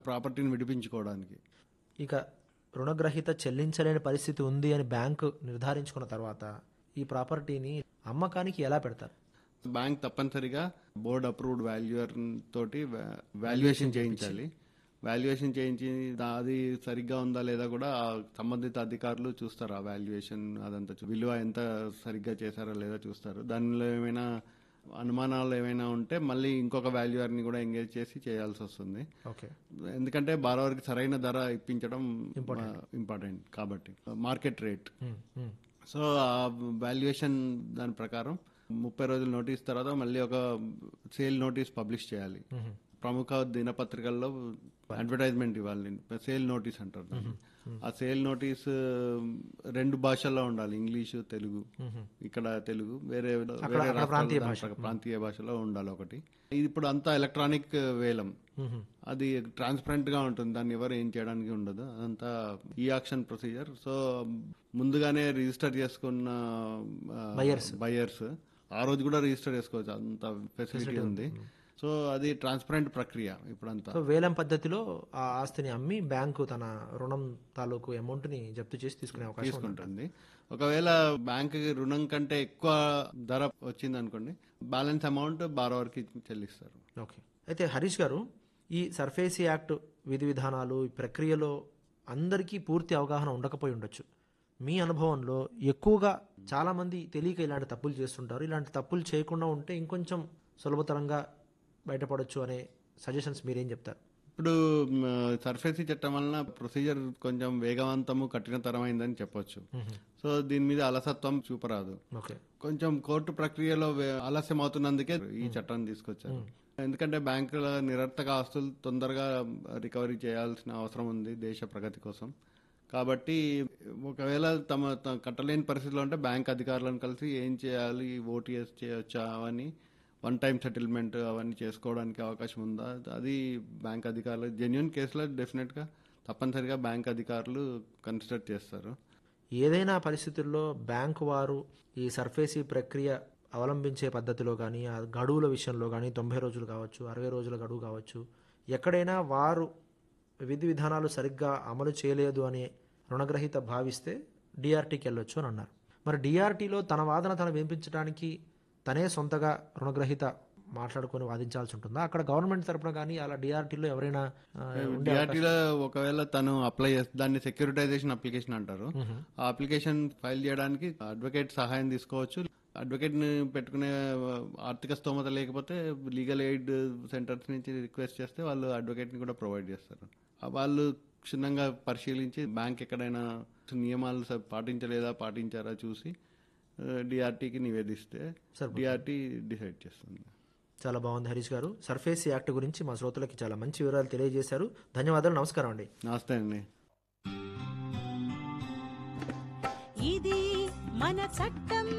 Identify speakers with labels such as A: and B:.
A: ప్రాపర్టీని విడిపించుకోవడానికి
B: ఇక రుణగ్రహీత చెల్లించలేని పరిస్థితి ఉంది అని బ్యాంకు నిర్ధారించుకున్న తర్వాత ఈ ప్రాపర్టీని అమ్మకానికి ఎలా పెడతారు
A: బ్యాంక్ తప్పనిసరిగా బోర్డ్ అప్రూవ్డ్ వాల్యూయర్ తోటి వాల్యుయేషన్ చేయించాలి వాల్యుయేషన్ చేయించి దా- అది సరిగ్గా ఉందా లేదా కూడా ఆ సంబంధిత అధికారులు చూస్తారు ఆ వాల్యుయేషన్ అదంతా చూ- విలువ ఎంత సరిగ్గా చేశారా లేదా చూస్తారు దానిలో ఏమైనా అనుమానాలు ఏమైనా ఉంటే మళ్ళీ ఇంకొక వాల్యూయర్ని కూడా ఎంగేజ్ చేసి చేయాల్సి వస్తుంది
B: ఓకే
A: ఎందుకంటే బారోవర్కి సరైన ధర ఇప్పించడం ఇంపార్టెంట్ కాబట్టి మార్కెట్ రేట్ సో ఆ వాల్యుయేషన్ దాని ప్రకారం ముప్పై రోజుల నోటీస్ తర్వాత మళ్ళీ ఒక సేల్ నోటీస్ పబ్లిష్ చేయాలి ప్రముఖ దినపత్రికల్లో అడ్వర్టైజ్మెంట్ ఇవ్వాలి సేల్ నోటీస్ అంటారు దాన్ని. ఆ సేల్ నోటీస్ రెండు భాషల్లో ఉండాలి ఇంగ్లీషు తెలుగు ఇక్కడ తెలుగు వేరే వేరే రాష్ట్రాల్లో దాని ప్రకారం ప్రాంతీయ భాషలో ఉండాలి ఒకటి ఇది ఇప్పుడు అంతా ఎలక్ట్రానిక్ వేలం అది ట్రాన్స్పరెంట్ గా ఉంటుంది దాన్ని ఎవరు ఏం చేయడానికి ఉండదు అదంతా ఈ ఆక్షన్ ప్రొసీజర్ సో ముందుగానే రిజిస్టర్ చేసుకున్న బయర్స్ ఆ రోజు కూడా రిజిస్టర్ చేసుకోవచ్చు అంత ఫెసిలిటీ ఉంది సో అది ట్రాన్స్పరెంట్ ప్రక్రియ ఇప్పుడంతా
B: సో వేలం పద్ధతిలో ఆ ఆస్తిని అమ్మి బ్యాంకు తన రుణం తాలూకు అమౌంట్ ని జప్తు చేసి తీసుకునే అవకాశం ఉంది
A: తీసుకుంటుంది ఒకవేళ బ్యాంక్ రుణం కంటే ఎక్కువ ధర వచ్చింది అనుకోండి బ్యాలెన్స్ అమౌంట్ బారోవర్కి చెల్లిస్తారు
B: ఓకే అయితే హరీష్ గారు ఈ సర్ఫేసీ యాక్ట్ విధి విధానాలు ఈ ప్రక్రియలో అందరికీ పూర్తి అవగాహన ఉండకపోయి ఉండొచ్చు మీ అనుభవంలో ఎక్కువగా చాలా మంది తెలియక ఇలాంటి తప్పులు చేస్తుంటారు ఇలాంటి తప్పులు చేయకుండా ఉంటే ఇంకొంచెం సులభతరంగా బయటపడొచ్చు అనే సజెషన్స్ మీరేం చెప్తారు
A: ఇప్పుడు సర్ఫేసీ చట్టం వలన ప్రొసీజర్ కొంచెం వేగవంతము కఠినతరమైందని చెప్పొచ్చు సో దీని మీద అలసత్వం చూపరాదు
B: ఓకే
A: కొంచెం కోర్టు ప్రక్రియలో వే- ఆలస్యం అవుతున్నందుకే ఈ చట్టాన్ని తీసుకొచ్చారు ఎందుకంటే బ్యాంకుల నిరర్థక ఆస్తులు తొందరగా రికవరీ చేయాల్సిన అవసరం ఉంది దేశ ప్రగతి కోసం కాబట్టి ఒకవేళ తమ త- కట్టలేని పరిస్థితిలో ఉంటే బ్యాంక్ అధికారులను కలిసి ఏం చేయాలి ఓటీఎస్ చేయొచ్చా అవన్నీ వన్ టైం సెటిల్మెంట్ అవన్నీ చేసుకోవడానికి అవకాశం ఉందా అది బ్యాంక్ అధికారులు జెన్యున్ కేసులో డెఫినెట్గా తప్పనిసరిగా బ్యాంక్ అధికారులు కన్సిడర్ చేస్తారు
B: ఏదైనా పరిస్థితుల్లో బ్యాంకు వారు ఈ సర్ఫేసీ ప్రక్రియ అవలంబించే పద్ధతిలో కానీ ఆ గడువుల విషయంలో కానీ తొంభై రోజులు కావచ్చు అరవై రోజుల గడువు కావచ్చు ఎక్కడైనా వారు విధి విధానాలు సరిగ్గా అమలు చేయలేదు అని రుణగ్రహీత భావిస్తే డిఆర్టీకి వెళ్ళొచ్చు అని అన్నారు మరి డిఆర్టీలో తన వాదన తను వినిపించడానికి తనే సొంతగా రుణగ్రహీత మాట్లాడుకొని వాదించాల్సి ఉంటుందా అక్కడ గవర్నమెంట్ తరపున కానీ అలా డిఆర్టీలో ఎవరైనా ఆ, ఉండే
A: డిఆర్టీలో ఒకవేళ తను అప్లై చేస్తే దాన్ని సెక్యూరిటైజేషన్ అప్లికేషన్ అంటారు ఆ అప్లికేషన్ ఫైల్ చేయడానికి అడ్వకేట్ సహాయం తీసుకోవచ్చు అడ్వకేట్ ని పెట్టుకునే ఆర్థిక స్తోమత లేకపోతే లీగల్ ఎయిడ్ సెంటర్స్ నుంచి రిక్వెస్ట్ చేస్తే వాళ్ళు అడ్వకేట్ ని కూడా ప్రొవైడ్ చేస్తారు ఆ వాళ్ళు క్షుణ్ణంగా పరిశీలించి బ్యాంక్ ఎక్కడైనా నియమాలు స- పాటించలేదా పాటించారా చూసి డిఆర్టీకి నివేదిస్తే డిఆర్టీ డిసైడ్ చేస్తుంది
B: చాలా బాగుంది హరీష్ గారు సర్ఫేస్ యాక్ట్ గురించి మా శ్రోతలకి చాలా మంచి వివరాలు తెలియజేశారు ధన్యవాదాలు నమస్కారం అండి
A: నమస్తే అండి
C: ఇది మన చట్టం